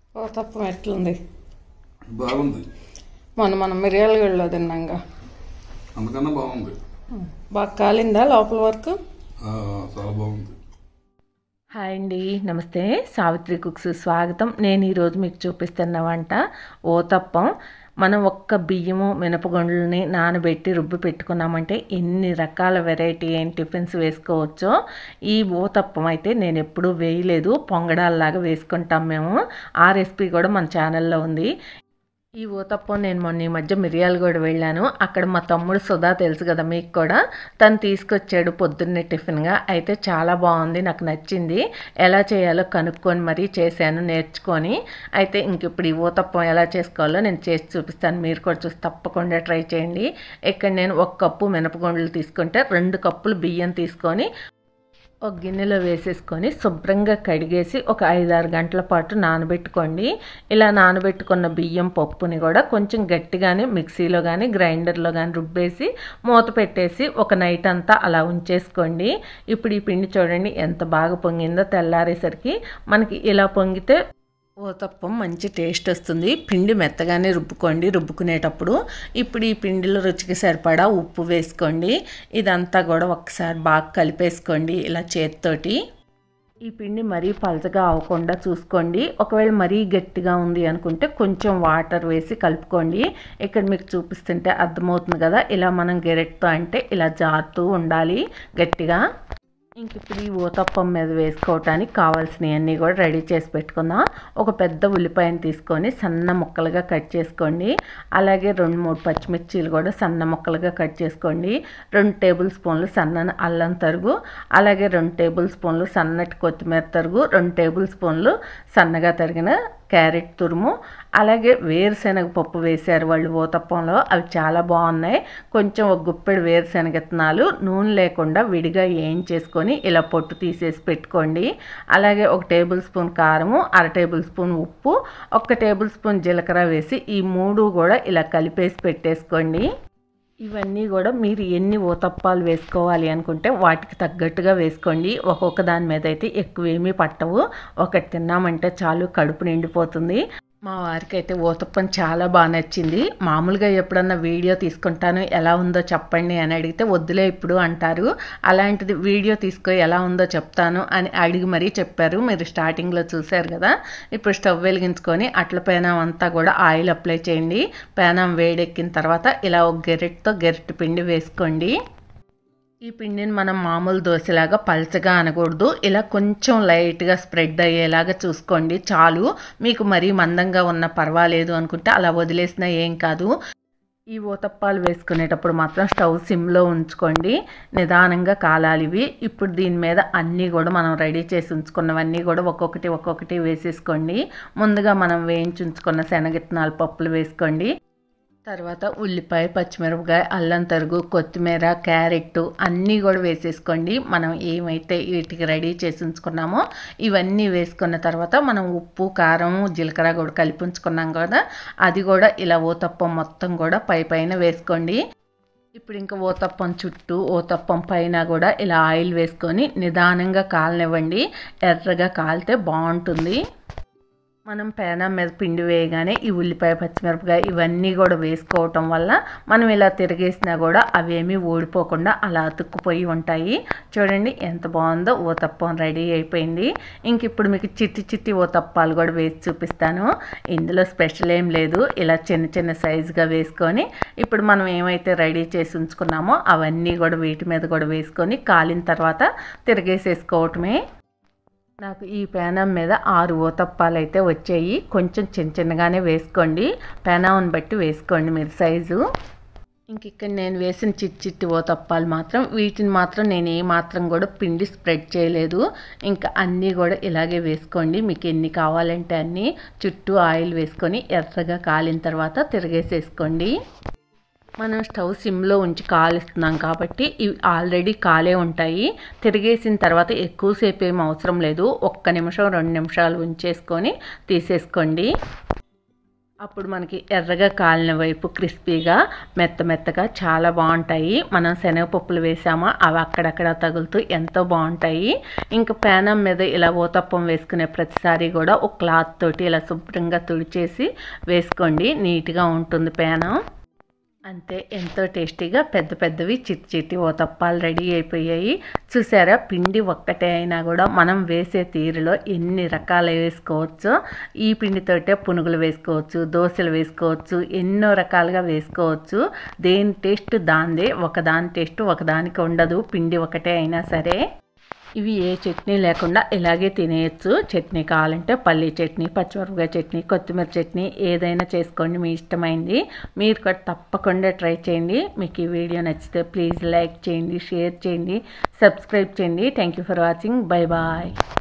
ఓ తప్పం ఎట్లుంది బాగుంది మొన్న మనం మిరియాల గడిలో తిన్నాంగా అందుకన్నా బాగుంది బాగా కాలిందా లోపల వరకు ఆ, చాలా బాగుంది హాయ్ అండి నమస్తే సావిత్రి కుక్స్ స్వాగతం నేను ఈరోజు మీకు చూపిస్తున్న వంట ఓతప్పం మనం ఒక్క బియ్యము మినపగుండ్లని నానబెట్టి రుబ్బి పెట్టుకున్నామంటే ఎన్ని రకాల వెరైటీ అయిన టిఫిన్స్ వేసుకోవచ్చో ఈ ఓతప్పం అయితే నేను ఎప్పుడూ వేయలేదు పొంగడాల్లాగా వేసుకుంటాం మేము ఆ రెసిపీ కూడా మన ఛానల్లో ఉంది ఈ ఊతప్పం నేను మొన్న ఈ మధ్య మిర్యాలగూడ వెళ్ళాను అక్కడ మా తమ్ముడు సుధా తెలుసు కదా మీకు కూడా తను తీసుకొచ్చాడు పొద్దున్నే టిఫిన్గా అయితే చాలా బాగుంది నాకు నచ్చింది ఎలా చేయాలో కనుక్కొని మరీ చేశాను నేర్చుకొని అయితే ఇంక ఇప్పుడు ఈ ఊతప్పం ఎలా చేసుకోవాలో నేను చేసి చూపిస్తాను మీరు కూడా చూసి తప్పకుండా ట్రై చేయండి ఇక్కడ నేను ఒక కప్పు మినపగుండలు తీసుకుంటే రెండు కప్పులు బియ్యం తీసుకొని ఒక గిన్నెలో వేసేసుకొని శుభ్రంగా కడిగేసి ఒక ఐదారు గంటల పాటు నానబెట్టుకోండి ఇలా నానబెట్టుకున్న బియ్యం పప్పుని కూడా కొంచెం గట్టిగానే మిక్సీలో కానీ గ్రైండర్లో కానీ రుబ్బేసి మూత పెట్టేసి ఒక నైట్ అంతా అలా ఉంచేసుకోండి ఇప్పుడు ఈ పిండి చూడండి ఎంత బాగా పొంగిందో తెల్లారేసరికి మనకి ఇలా పొంగితే ఓతప్పం మంచి టేస్ట్ వస్తుంది పిండి మెత్తగానే రుబ్బుకోండి రుబ్బుకునేటప్పుడు ఇప్పుడు ఈ పిండిలో రుచికి సరిపడా ఉప్పు వేసుకోండి ఇదంతా కూడా ఒకసారి బాగా కలిపేసుకోండి ఇలా చేతితోటి ఈ పిండి మరీ పలచగా అవ్వకుండా చూసుకోండి ఒకవేళ మరీ గట్టిగా ఉంది అనుకుంటే కొంచెం వాటర్ వేసి కలుపుకోండి ఇక్కడ మీకు చూపిస్తుంటే అర్థమవుతుంది కదా ఇలా మనం గెరెట్తో అంటే ఇలా జారుతూ ఉండాలి గట్టిగా ఇంక ఇప్పుడు ఈ ఊతప్పం మీద వేసుకోవటానికి కావాల్సినవన్నీ కూడా రెడీ చేసి పెట్టుకుందాం ఒక పెద్ద ఉల్లిపాయను తీసుకొని సన్న ముక్కలుగా కట్ చేసుకోండి అలాగే రెండు మూడు పచ్చిమిర్చీలు కూడా సన్న ముక్కలుగా కట్ చేసుకోండి రెండు టేబుల్ స్పూన్లు సన్న అల్లం తరుగు అలాగే రెండు టేబుల్ స్పూన్లు సన్నటి కొత్తిమీర తరుగు రెండు టేబుల్ స్పూన్లు సన్నగా తరిగిన క్యారెట్ తురుము అలాగే వేరుశనగ పప్పు వేశారు వాళ్ళు ఊతప్పంలో అవి చాలా బాగున్నాయి కొంచెం ఒక గుప్పెడు వేరుశనగ విత్తనాలు నూనె లేకుండా విడిగా వేయించేసుకొని ఇలా పొట్టు తీసేసి పెట్టుకోండి అలాగే ఒక టేబుల్ స్పూన్ కారము అర టేబుల్ స్పూన్ ఉప్పు ఒక టేబుల్ స్పూన్ జీలకర్ర వేసి ఈ మూడు కూడా ఇలా కలిపేసి పెట్టేసుకోండి ఇవన్నీ కూడా మీరు ఎన్ని ఊతప్పాలు వేసుకోవాలి అనుకుంటే వాటికి తగ్గట్టుగా వేసుకోండి ఒక్కొక్క దాని మీద అయితే ఎక్కువ ఏమీ పట్టవు ఒకటి తిన్నామంటే చాలు కడుపు నిండిపోతుంది మా వారికి అయితే ఊతప్పం చాలా బాగా నచ్చింది మామూలుగా ఎప్పుడన్నా వీడియో తీసుకుంటాను ఎలా ఉందో చెప్పండి అని అడిగితే వద్దులే ఇప్పుడు అంటారు అలాంటిది వీడియో తీసుకో ఎలా ఉందో చెప్తాను అని అడిగి మరీ చెప్పారు మీరు స్టార్టింగ్లో చూశారు కదా ఇప్పుడు స్టవ్ వెలిగించుకొని అట్ల పేనం అంతా కూడా ఆయిల్ అప్లై చేయండి పేనం వేడెక్కిన తర్వాత ఇలా ఒక గెరెట్తో గెరెట్ పిండి వేసుకోండి ఈ పిండిని మనం మామూలు దోశలాగా పల్చగా అనకూడదు ఇలా కొంచెం లైట్గా స్ప్రెడ్ అయ్యేలాగా చూసుకోండి చాలు మీకు మరీ మందంగా ఉన్న పర్వాలేదు అనుకుంటే అలా వదిలేసినా ఏం కాదు ఈ ఊతప్పాలు వేసుకునేటప్పుడు మాత్రం స్టవ్ సిమ్లో ఉంచుకోండి నిదానంగా కాలాలి ఇవి ఇప్పుడు దీని మీద అన్నీ కూడా మనం రెడీ చేసి ఉంచుకున్నవన్నీ కూడా ఒక్కొక్కటి ఒక్కొక్కటి వేసేసుకోండి ముందుగా మనం వేయించి ఉంచుకున్న శనగిత్తనాలు పప్పులు వేసుకోండి తర్వాత ఉల్లిపాయ పచ్చిమిరపకాయ అల్లం తరుగు కొత్తిమీర క్యారెట్ అన్నీ కూడా వేసేసుకోండి మనం ఏమైతే వీటికి రెడీ చేసి ఉంచుకున్నామో ఇవన్నీ వేసుకున్న తర్వాత మనం ఉప్పు కారం జీలకర్ర కూడా కలిపి ఉంచుకున్నాం కదా అది కూడా ఇలా ఊతప్పం మొత్తం కూడా పై పైన వేసుకోండి ఇప్పుడు ఇంకా ఓతప్పం చుట్టూ ఓతప్పం పైన కూడా ఇలా ఆయిల్ వేసుకొని నిదానంగా కాలనివ్వండి ఎర్రగా కాలితే బాగుంటుంది మనం పేనం మీద పిండి వేయగానే ఈ ఉల్లిపాయ పచ్చిమిరపకాయ ఇవన్నీ కూడా వేసుకోవటం వల్ల మనం ఇలా తిరిగేసినా కూడా అవేమీ ఊడిపోకుండా అలా అతుక్కుపోయి ఉంటాయి చూడండి ఎంత బాగుందో ఊతప్పం రెడీ అయిపోయింది ఇంక ఇప్పుడు మీకు చిట్టి చిట్టి ఊతప్పాలు కూడా వేసి చూపిస్తాను ఇందులో స్పెషల్ ఏం లేదు ఇలా చిన్న చిన్న సైజుగా వేసుకొని ఇప్పుడు మనం ఏమైతే రెడీ చేసి ఉంచుకున్నామో అవన్నీ కూడా వీటి మీద కూడా వేసుకొని కాలిన తర్వాత తిరిగేసేసుకోవటమే నాకు ఈ పేనం మీద ఆరు ఊతప్పాలు అయితే వచ్చాయి కొంచెం చిన్న చిన్నగానే వేసుకోండి పేనాన్ని బట్టి వేసుకోండి మీరు సైజు ఇంక ఇక్కడ నేను వేసిన చిట్టి చిట్టి ఓతప్పాలు మాత్రం వీటిని మాత్రం నేను ఏ మాత్రం కూడా పిండి స్ప్రెడ్ చేయలేదు ఇంకా అన్నీ కూడా ఇలాగే వేసుకోండి మీకు ఎన్ని కావాలంటే అన్నీ చుట్టూ ఆయిల్ వేసుకొని ఎర్రగా కాలిన తర్వాత తిరిగేసేసుకోండి మనం స్టవ్ సిమ్లో ఉంచి కాలుస్తున్నాం కాబట్టి ఇవి ఆల్రెడీ కాలే ఉంటాయి తిరిగేసిన తర్వాత ఎక్కువసేపు ఏం అవసరం లేదు ఒక్క నిమిషం రెండు నిమిషాలు ఉంచేసుకొని తీసేసుకోండి అప్పుడు మనకి ఎర్రగా కాలిన వైపు క్రిస్పీగా మెత్త మెత్తగా చాలా బాగుంటాయి మనం శనగపప్పులు వేసామా అవి అక్కడక్కడ తగులుతూ ఎంతో బాగుంటాయి ఇంకా పేనం మీద ఇలా ఊతప్పం వేసుకునే ప్రతిసారి కూడా ఒక క్లాత్ తోటి ఇలా శుభ్రంగా తుడిచేసి వేసుకోండి నీట్గా ఉంటుంది పేనం అంతే ఎంతో టేస్టీగా పెద్ద పెద్దవి చిట్టి చిట్టి ఓతప్పాలు రెడీ అయిపోయాయి చూసారా పిండి ఒక్కటే అయినా కూడా మనం వేసే తీరులో ఎన్ని రకాలు వేసుకోవచ్చో ఈ పిండితోటే పునుగులు వేసుకోవచ్చు దోశలు వేసుకోవచ్చు ఎన్నో రకాలుగా వేసుకోవచ్చు దేని టేస్ట్ దాందే ఒకదాని టేస్ట్ ఒకదానికి ఉండదు పిండి ఒకటే అయినా సరే ఇవి ఏ చట్నీ లేకుండా ఇలాగే తినేయచ్చు చట్నీ కావాలంటే పల్లీ చట్నీ పచ్చిమిరపకాయ చట్నీ కొత్తిమీర చట్నీ ఏదైనా చేసుకోండి మీ ఇష్టమైంది మీరు కూడా తప్పకుండా ట్రై చేయండి మీకు ఈ వీడియో నచ్చితే ప్లీజ్ లైక్ చేయండి షేర్ చేయండి సబ్స్క్రైబ్ చేయండి thank you for watching bye bye